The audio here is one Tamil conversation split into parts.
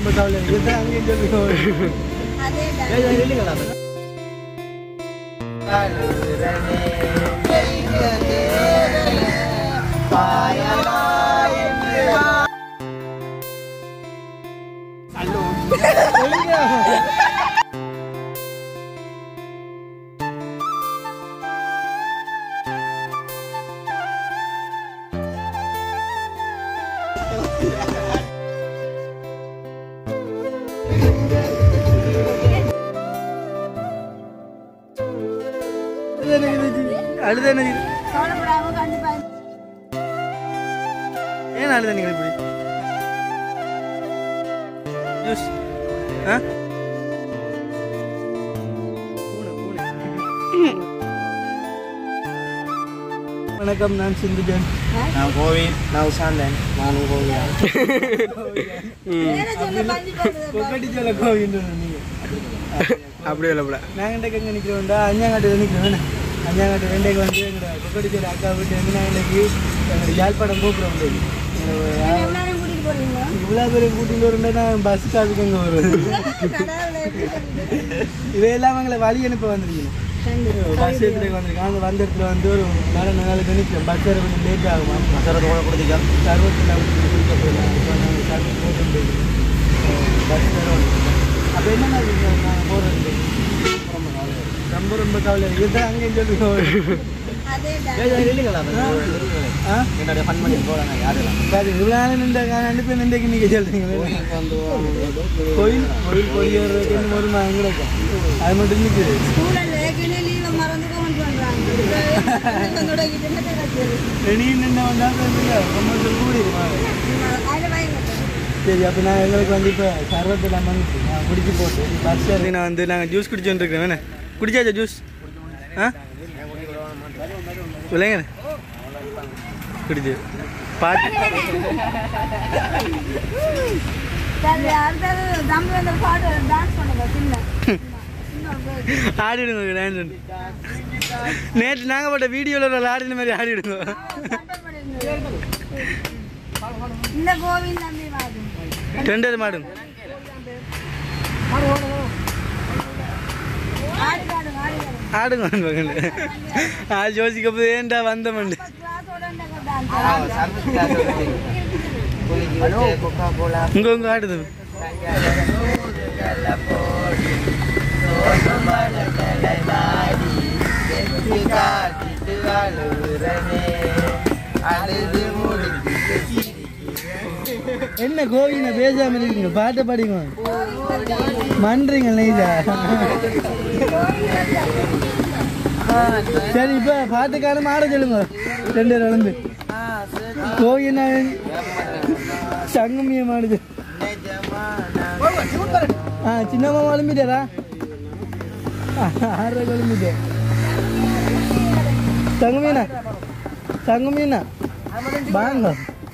ரொம்ப கவலை இதுதான் அங்கேயும் சொல்லுங்க ஏய், இல்லைங்களா அழுத என்ன இது? ஏன் அழுத நீங்கள் இப்படி ஜூஸ் ஆ பூனை, பூனை. வணக்கம் நான் சிந்துஜன் நான் கோவிந்த் நான் உஷாந்தன் நானும் கோவியா கொக்கட்டி சொல்ல கோவின்னு நீங்க அப்படியே இல்லை நாங்கள் எங்கே நிற்கிறோம்டா அஞ்சாங்காட்டு நிற்கிறோம் அஞ்சாங்காட்டு ரெண்டேக்கு வந்து எங்களோட கொக்கட்டி சொல்ல அக்கா வீட்டு வந்து நான் இன்னைக்கு எங்களோட யாழ்ப்பாணம் போக்குறோம் இவ்வளோ பேர் கூட்டிட்டு வரும்டா நான் பஸ் காசுக்கு எங்கே வருவேன் இவையெல்லாம் எங்களை வழி அனுப்ப வந்திருக்கீங்க பஸ் எடுத்துட்டு வந்திருக்கேன் அந்த வந்த இடத்துல வந்து ஒரு நாலு நாளுக்கு நிற்கிறேன் பஸ் ஏற கொஞ்சம் லேட் ஆகுமா மசாலா கூட கொடுத்தீங்க சர்வத்தில் குடிக்க போயிடலாம் இப்போ நாங்கள் சர்வீஸ் போட்டு பஸ் ஏற அப்போ என்ன மாதிரி நாங்கள் போகிறது ரொம்ப ரொம்ப கவலை இதுதான் அங்கேயும் சொல்லுங்க இல்லைங்களா ஆ என்னுடைய ஃபன் பண்ணி போகிறாங்க யாரும் சரி இவ்வளோ நாள் நின்ற அனுப்பி நின்றைக்கு நீங்கள் சொல்கிறீங்களே கோயில் கோயில் கொடியேறதுக்கு இன்னும் ஒரு மணி கிடக்கும் அது மட்டும் நிற்குது ரெடி நின்று வந்தால் ரொம்ப கூடி சரி அப்போ நான் எங்களுக்கு வந்து இப்போ சர்வத்தில் வந்துச்சு நான் குடிச்சு போட்டு பஸ் ஏறி நான் வந்து நாங்கள் ஜூஸ் குடிச்சுட்டு இருக்கேன் என்ன குடிச்சாச்சா ஜூஸ் ஆ சொல்லுங்க குடிச்சு பாட்டு ஆடிடுங்க டான்ஸ் நேற்று நாங்கள் போட்ட வீடியோவில் ஒரு ஆடின மாதிரி ஆடிடுங்க இந்த கோவில் நம்பி வாது ரெண்டு மாடுங்க ஆடி காடு ஆடி காடு ஆடுங்க மகன் ஆள் யோசிக்க போது ஏன்டா வந்த மண்டு கிளாஸோட டான்ஸ் கொக்கா கோலா உங்க உங்க ஆடுது என்ன கோவில பேசாம இருக்கீங்க பாட்டை பாடிங்க மன்றீங்க நைஜா சரி இப்ப பாட்டுக்காரன் ஆட சொல்லுங்க ரெண்டு பேரும் வந்து கோவில் சங்கமியம் ஆடுது ஆ சின்னம்மா கிளம்பிட்டாரா ஆறரை கிளம்பிட்டு தங்கமீனா தங்கமீனா வாங்க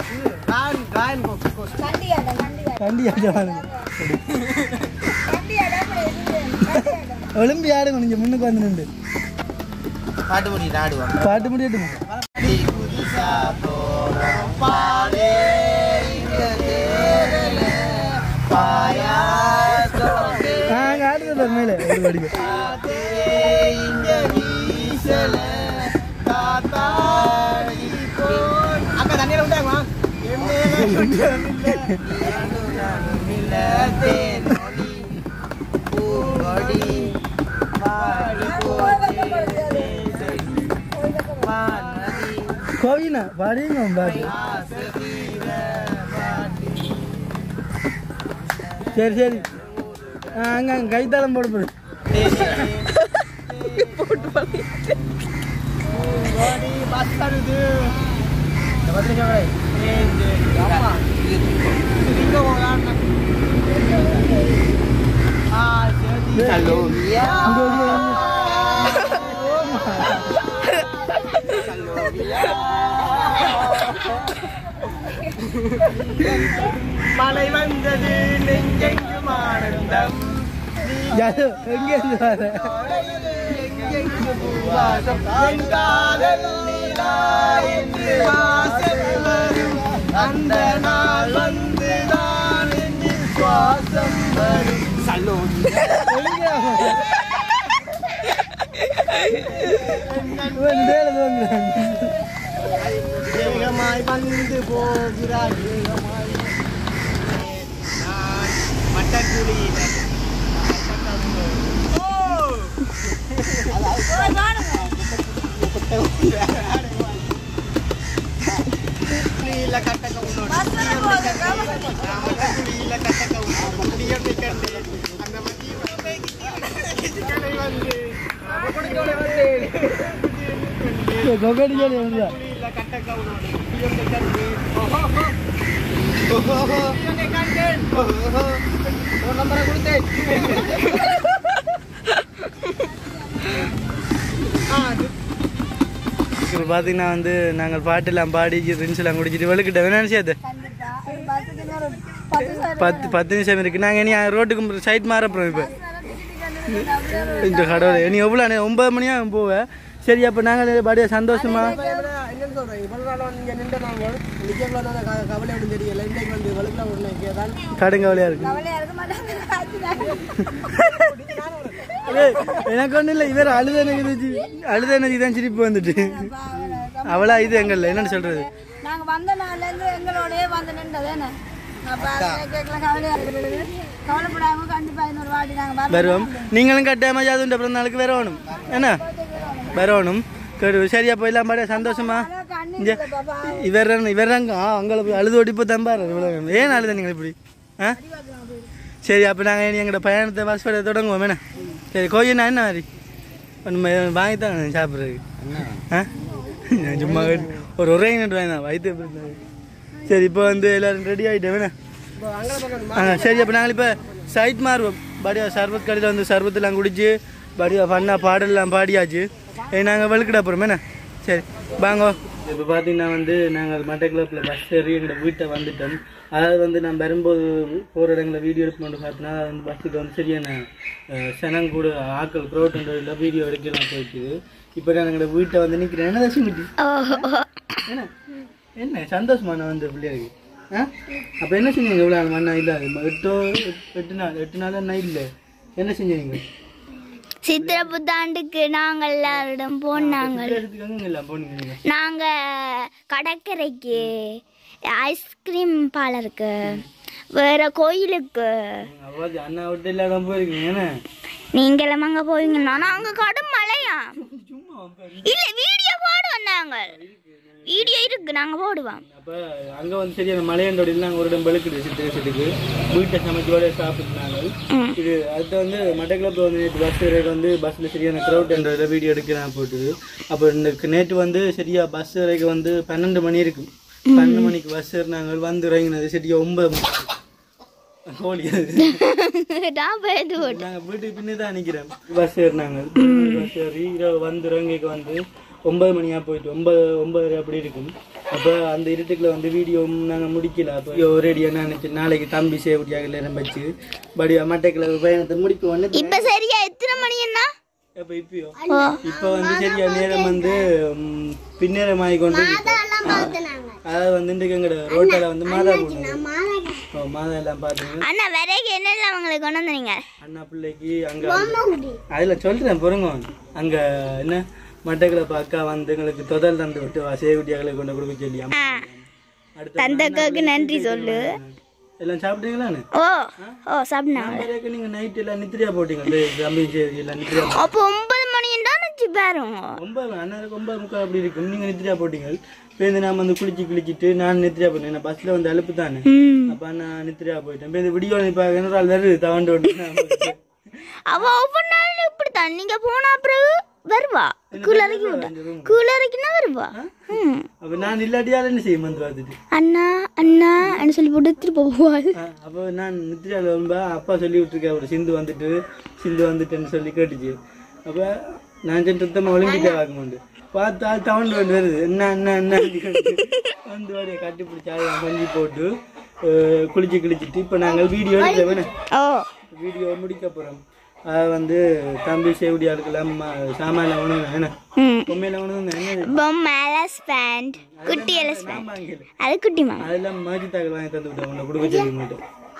கண்டியாடா கண்டியாடா கண்டி ஆட வாங்க கண்டியாடா அப்படி எதுவும் ஒலிம்பி ஆடுங்க நீங்க முன்னுக்கு வந்து நின்று பாட்டு முடி நாடுவோம் பாட்டு முடியட்டுமா ஆ அங்கே ஆடுறது பாரு மேலே ஒரு வடிவு அக்கா தண்ணியில விட்டாங்க கோவினா பாடிங்க பாட்டு சரி சரி ஆ அங்கே அங்கே கைத்தாளம் போட போடு ஹலோ இங்க வந்து மழை வந்தது நெஞ்செங்கும் ஆனந்தம் யாரு எங்கே இருந்து வர எங்கெங்கு பூவாசம் என் காதல் நிலா என்று வாசல் வரும் அந்த நாள் வந்துதான் என்று சுவாசம் வரும் சலூன் வேகமாய் வந்து போகிறாய் வேகமாய் நான் மட்டக்குழியில கட்டக்க உன்னோட நான் மட்டக்குழியில கட்டக்க உன்னோட முடியம் கண்டு அந்த மத்திய வந்து கொடுக்கோட வந்தேன் கொக்கடி சொல்லி வந்து இல்ல கட்ட கவுனோட பியோங்க கண்டு ஓஹோ ஓஹோ பியோங்க கண்டு ஓஹோ ஒரு நம்பரை கொடுத்தேன் ஆ அது இப்போ பார்த்தீங்கன்னா வந்து நாங்கள் பாட்டெல்லாம் பாடி ட்ரிங்க்ஸ் எல்லாம் குடிச்சிட்டு வெளுக்கிட்ட வேணா நினைச்சாது கண்டிப்பா அது பஸ்ஸுக்கு இன்னொரு பத்து சார் பத்து பத்து நிமிஷம் இருக்கு நாங்கள் இனி ரோட்டுக்கு சைட் மாற அப்புறம் இப்போ இந்த கடவுளை நீ எவ்வளோ நே- ஒன்பது மணியா போவேன் சரி அப்போ நாங்கள் பாடியா சந்தோஷமா என்னன்னு சொல்றேன் இவ்வளவு நாள் வந்து இங்க நின்று நாங்கள் நிக்க கவலை ஒன்றும் தெரியல இன்றைக்கு வந்து வலுக்கிற உடனே இங்கே தான் கடுங்கவலையாக இருக்கு கவலையா இருக்க மாட்டாங்க ஏய், எனக்கு ஒன்றும் இல்லை இவர் அழுத எனக்கு இருந்துச்சு அழுத எனக்கு தான் சிரிப்பு வந்துட்டு அவளா இது எங்கல்ல என்னன்னு சொல்றது நாங்க வந்த நாள்ல இருந்து எங்களோடயே வந்து நின்றதேன்னு அப்ப அதை கேட்கலாம் கவலையா இருக்குது கவலைப்படாம கண்டிப்பா இன்னொரு வாட்டி நாங்க வருவோம் நீங்களும் கட்டாயமா ஜாதுண்ட பிறந்த நாளுக்கு வரணும் என்ன வரணும் கேடு சரியா போயிடலாம் பாடியா சந்தோஷமா இங்க இவர் இவர் அங்கே போய் அழுது ஓடிப்போ தான் பாரு இவ்வளவு. ஏன் அழுத நீங்கள் இப்படி ஆ சரி அப்போ நாங்கள் எங்களோட பயணத்தை வசப்பட தொடங்குவோம் என்ன சரி கோயில்னா என்ன மாதிரி ஒன்று வாங்கி தான் சாப்பிட்றதுக்கு ஆ நான் சும்மா ஒரு ஒரே நட்டு வாங்கினா வயிற்று எப்படி இருந்தது? சரி இப்போ வந்து எல்லாரும் ரெடி ஆகிட்டேன் வேணா ஆ சரி அப்போ நாங்கள் இப்போ சைட் மாறுவோம் பாடியா சர்பத் கடையில் வந்து சர்பத்தெல்லாம் குடிச்சு பாடியா ஃபன்னா பாடலாம் பாடியாச்சு ஏ நாங்கள் வெளுக்கிட அப்புறம் என்ன சரி வாங்கோ இப்போ பார்த்தீங்கன்னா வந்து நாங்கள் மட்டை கிளப்பில் பஸ் ஏறி எங்களோட வீட்டை வந்துட்டோம் அதாவது வந்து நான் வரும்போது போகிற இடங்களில் வீடியோ எடுக்கணும்னு பார்த்தீங்கன்னா அது வந்து பஸ்ஸுக்கு வந்து சரியான அஹ், சனம் கூட ஆக்கள் க்ரௌட்ன்றதில் வீடியோ எடுக்கலாம் போயிட்டுது இப்போ நான் எங்களோட வீட்டை வந்து நிற்கிறேன் என்ன தசிமிட்டி என்ன என்ன சந்தோஷமா நான் வந்து பிள்ளையாருக்கு ஆ அப்போ என்ன செஞ்சீங்க இவ்வளோ நாள் மண்ணா இல்லை எட்டோ எட்டு நாள் எட்டு நாள் என்ன இல்லை என்ன செஞ்சீங்க சித்திர புத்தாண்டுக்கு நாங்கள் எல்லாரிடம் போனாங்க இடத்துக்கு அங்கே இல்லை போனீங்க நீங்கள் நாங்க கடற்கரைக்கு ஐஸ்கிரீம் பார்லருக்கு வேற கோயிலுக்கு அவ்வாது அண்ணா விட்டு இல்லாத போயிருக்கீங்க என்ன நீங்களும் அங்க போவீங்கன்னா நாங்க கடும் மழையா இல்ல வீடியோ போடுவோம் நாங்க வீடியோ இருக்கு நாங்க போடுவோம் அப்போ அங்கே வந்து சரியான மலையண்டோட இல்லை நாங்கள் ஒரு இடம் வெளுக்குது சித்திரை செட்டுக்கு வீட்டை சமைச்சோட சாப்பிட்டுனாங்க இது அடுத்து வந்து மட்டக்கிழப்பில் வந்து நேற்று பஸ் ரேட் வந்து பஸ்ஸில் சரியான க்ரௌட்ன்றத வீடியோ எடுக்கிறேன் போட்டுது அப்போ இந்த நேற்று வந்து சரியா பஸ் வரைக்கு வந்து பன்னெண்டு மணி இருக்கு பன்னெண்டு மணிக்கு பஸ் நாங்கள் வந்து இறங்கினது சரியா ஒன்பது மணி கோழி அது நான் பயந்து போட்டேன் நாங்கள் வீட்டுக்கு பின்னே தான் நிற்கிறேன் பஸ் ஏறினாங்க பஸ் ஏறி இரவு வந்து இறங்கிக்கு வந்து ஒன்பது மணியா போயிட்டு ஒன்பது ஒன்பது அப்படி இருக்கும் அப்போ அந்த இருட்டுக்குள்ள வந்து வீடியோ நாங்கள் முடிக்கல அப்போ ஒரேடியாக நினைச்சு நாளைக்கு தம்பி சேவடியாக நேரம் வச்சு படி மட்டைக்கிழமை பயணத்தை முடிப்போம் இப்ப சரியா எத்தனை மணின்னா அப்போ இப்பயோ இப்போ வந்து சரியா நேரம் வந்து ம், பின்னேரம் ஆகி கொண்டு இருக்கு. அதாவது வந்து இன்றைக்கு எங்கட ரோட்டில் வந்து மாதா போடுங்க ஓ மாதா எல்லாம் பார்த்தீங்கன்னா அண்ணா வரைக்கும் என்னெல்லாம் அவங்களுக்கு கொண்டு வந்தீங்க அண்ணா பிள்ளைக்கு அங்க அதுல சொல்றேன் பொறுங்க அங்க என்ன மட்டக்கிழப்பு அக்கா வந்து எங்களுக்கு தொதல் தந்து விட்டு வா சேகுட்டியாக்களை கொண்டு கொடுக்க சொல்லி அம்மா. அடுத்து தந்தக்காவுக்கு நன்றி சொல்லு எல்லாம் சாப்பிட்டீங்களான்னு ஓ ஓ சாப்பிட்டாங்க பிறகு நீங்க நைட் எல்லாம் நித்திரியா போட்டீங்க இந்த தம்பி சரி எல்லாம் நித்திரியா போ- அப்போ ஒன்பது மணி தான் வச்சு பாருங்க ஒன்பது அண்ணனுக்கு ஒன்பது முக்கால் அப்படி இருக்கும் நீங்க நித்திரியா போட்டீங்க பேருந்து நான் வந்து குளிச்சு குளிச்சிட்டு நான் நித்திரியா போட்டேன் நான் பஸ்ல வந்து அலுப்பு தானே ம் அப்ப நான் நித்திரியா போயிட்டேன் பேருந்து விடியோ இப்ப என்ன வருது தவண்டு விட்டு அவ ஒவ்வொரு நாளும் இப்படித்தான் நீங்க போன பிறகு வருவா குளிரைக்கு விட்டா குளிரைக்குன்னா வருவா ம் அப்ப நான் இல்லாட்டியால என்ன செய்யும் வந்து பார்த்துட்டு அண்ணா அண்ணா அப்படின்னு சொல்லி போட்டு திருப்ப போவாள் ஆ, அப்போ நான் நித்யாவில் ரொம்ப அப்பா சொல்லி விட்டுருக்கேன் ஒரு சிந்து வந்துட்டு சிந்து வந்துட்டுன்னு சொல்லி கேட்டுச்சு அப்போ நான் சென்று சுத்தமாக ஒளிஞ்சிட்டே வாக்குமாண்டு பார்த்தா தவண்டு வந்து வருது என்ன என்ன என்ன வந்து வரைய கட்டி பிடிச்சி அதை மஞ்சி போட்டு அஹ், குளிச்சு கிழிச்சிட்டு இப்போ நாங்கள் வீடியோ எடுக்க வேணும் ஓ வீடியோ முடிக்க போகிறோம் அதை வந்து தம்பி சேவடி ஆளுக்கெல்லாம் சாமான உணவு என்ன ம் பொம்மையில உணவு என்ன பொம்மை எலஸ்பேண்ட் குட்டி எலஸ்பேண்ட் வாங்கல அது குட்டி மாமா அதெல்லாம் மாஜி தாக்கல் வாங்கி தந்து விட்டேன் உங்களை கொடுக்க சொல்லி மட்டும்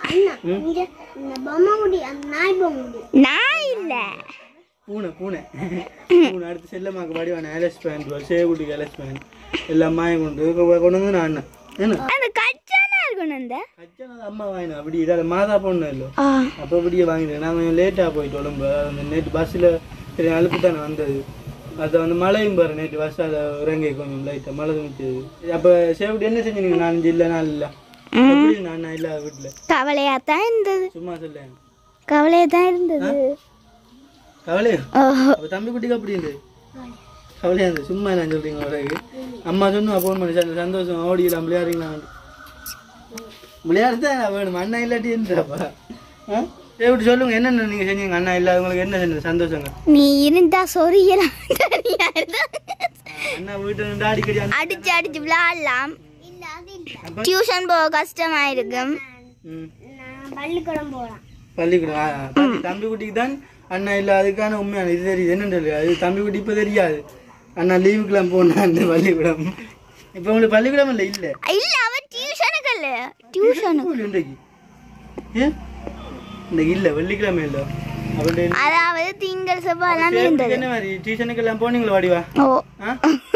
நான் இல்ல பூனை பூனை பூனை அடுத்து செல்லம்மாக்கு வடிவான எலஸ் பேண்ட் சேகுட்டிக்கு எலஸ் பேண்ட் எல்லாம் மாயம் கொண்டு கொ- கொண்டு வந்து நான் அண்ணன் என்ன அந்த கச்சானா இருக்கணும் அந்த கச்சனது அம்மா வாங்கினேன் அப்படி இதால மாதா பொண்ணு இல்லை ஆ அப்போ அப்படியே வாங்கிட்டேன் நான் கொஞ்சம் லேட்டாக போயிட்டு உடம்பு அந்த நேற்று பஸ்ஸில் சரி அழுப்பு தானே வந்தது அது வந்து மழையும் பாரு நேற்று பஸ்ஸால் இறங்கி கொஞ்சம் லைட்டாக மழை துணிச்சது அப்போ சேவடி என்ன செஞ்சீங்க நாலஞ்சு இல்லை நாலு இல்லை எப்படி நான் நான் இல்லை வீட்டில் கவலையா தான் இருந்தது சும்மா சொல்லேன் கவலையா தான் இருந்தது கவலையா ஓஹோ அப்போ தம்பி குட்டிக்கு அப்படி இருந்து கவலையா இருந்து சும்மா நான் சொல்றீங்க உலகு அம்மா சொன்னா ஃபோன் பண்ணி சார் சந்தோஷம் ஓடிக்கலாம் விளையாடுறீங்களா விளையாடுறது வேணும் அண்ணா இல்லாட்டி இருந்தாப்பா ஆ எப்படி சொல்லுங்க என்னென்ன நீங்கள் செஞ்சீங்க அண்ணா இல்லாதவங்களுக்கு என்ன செஞ்சது சந்தோஷங்க நீ இருந்தா சொரியலாம் தெரியாது அண்ணா வீட்டில் நின்று அடிக்கடி அண்ணா அடிச்சு அடிச்சு விளையாடலாம் டியூஷன் போக கஷ்டமா இருக்கும் ம் பள்ளிக்கூடம் போகலாம் பள்ளிக்கூடம் ஆ, ஆ. தம்பி தம்பி குட்டிக்கு தான் அண்ணா இல்லை அதுக்கான உண்மையான இது தெரியுது என்னன்னு தெரியாது அது தம்பி குட்டி இப்போ தெரியாது அண்ணா லீவுக்கெல்லாம் போனான் பள்ளிக்கூடம் இப்போ உங்களுக்கு பள்ளிக்கூடம் இல்லை இல்லை இல்ல அவன் டியூஷனுக்கு இல்ல டியூஷனுக்கு ஸ்கூல் இன்றைக்கு ஏன் இன்றைக்கு இல்லை வெள்ளிக்கிழமை இல்லை அப்படி அதாவது திங்கள் செவ்வாய் எல்லாம் இருந்தது என்ன மாதிரி டியூஷனுக்கு எல்லாம் போனீங்களா வாடிவா ஓ ஆ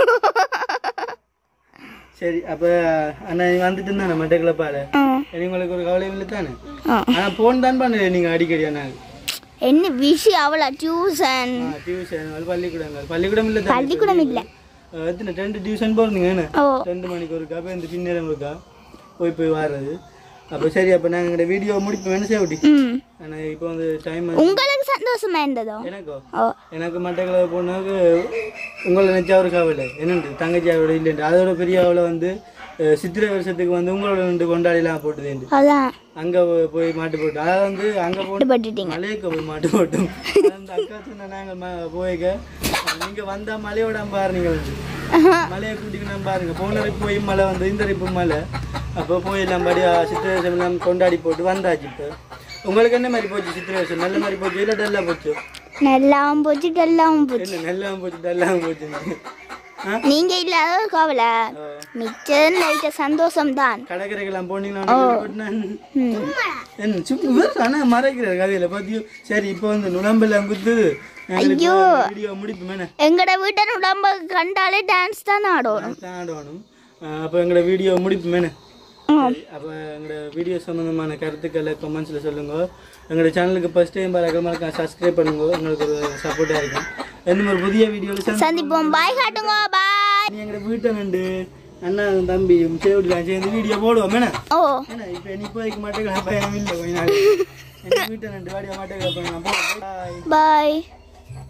சரி அப்போ அண்ணா நீ வந்துட்டு இருந்தானே மட்டை கிளப்பால ஆ, உங்களுக்கு ஒரு கவலையும் இல்லை தானே ஆ. ஆனால் ஃபோன் தான் பண்ணல நீங்கள் அடிக்கடி அண்ணா என்ன விஷயம் அவளா டியூஷன் டியூஷன் பள்ளிக்கூடங்கள் பள்ளிக்கூடம் இல்லை தானே? பள்ளிக்கூடம் இல்ல அஹ் எத்தனை ரெண்டு டியூஷன் போகிறீங்க என்ன ஓ ரெண்டு மணிக்கு ஒருக்கா அப்போ இந்த பின்னேரம் இருக்கா போய் போய் வர்றது அப்போ சரி அப்போ நாங்கள் எங்களோட வீடியோ முடிப்போம் என்ன செய்ய ம் ஆனால் இப்போ வந்து டைம் உங்களுக்கு சந்தோஷமா இருந்ததோ எனக்கோ ஓ எனக்கு மட்டக்களை போனாக்கு உங்களை நினச்சா ஒரு கவலை என்னண்டு தங்கச்சி அவளோட இல்லைண்டு அதோட பெரிய அவளை வந்து அஹ், சித்திரை வருஷத்துக்கு வந்து உங்களோட ரெண்டு கொண்டாடிலாம் போட்டுதேண்டு அதான் அங்கே போய் மாட்டு போட்டு அதை வந்து அங்கே போட்டு பட்டுட்டீங்க மலையக்க போய் மாட்டு போட்டோம் அந்த அக்கா சொன்ன நாங்கள் ம போய்க்க நீங்கள் வந்தால் மலையோட பாருங்க வந்து மலையை கூட்டிக்கணும் பாருங்க போன ரிப்பு போய் மலை வந்து இந்த ரிப்பு மலை அப்போ போய் எல்லாம் படியா சித்திரை வருஷம் எல்லாம் கொண்டாடி போட்டு வந்தாச்சு இப்போ உங்களுக்கு என்ன மாதிரி போச்சு சித்திரை வருஷம் நல்ல மாதிரி போச்சு இல்லை டல்லாக போச்சு நல்லாவும் போச்சு டல்லாவும் போச்சு என்ன நல்லாவும் போச்சு டல்லாவும் போச்சு ஆ நீங்க இல்லாத ஒரு கவலை மிச்சம் லைட்ட சந்தோஷம் தான் கடற்கரைக்கெல்லாம் போனீங்கன்னா என்ன சும்மா ஆனால் மறைக்கிறார் கதையில பார்த்தியோ சரி இப்போ வந்து நுழம்பெல்லாம் குத்துது ஐயோ. வீடியோ முடிப்புமே எங்கட வீட்டை உடம்ப கண்டாலே டான்ஸ் தான் ஆடணும் தான் ஆடணும் அப்போ எங்களோட வீடியோ முடிப்புமேனே அப்போ எங்களோட வீடியோ சம்மந்தமான கருத்துக்களை கமெண்ட்ஸில் சொல்லுங்க எங்களோட சேனலுக்கு ஃபஸ்ட் டைம் பார்க்க சப்ஸ்கிரைப் பண்ணுங்க எங்களுக்கு ஒரு சப்போர்ட்டாக இருக்கும் எந்த ஒரு புதிய வீடியோவில் சந்திப்போம் பாய் காட்டுங்க பாய் நீ எங்களோட வீட்டை கண்டு அண்ணா தம்பியும் சேவடிலாம் சேர்ந்து வீடியோ போடுவோம் என்ன ஓ ஏன்னா இப்போ நீ போய்க்க மாட்டேங்கிற பயம் இல்லை கொஞ்ச நாள் எங்கள் வீட்டை ரெண்டு வாடியா மாட்டேங்கிற பயம் போய் பாய்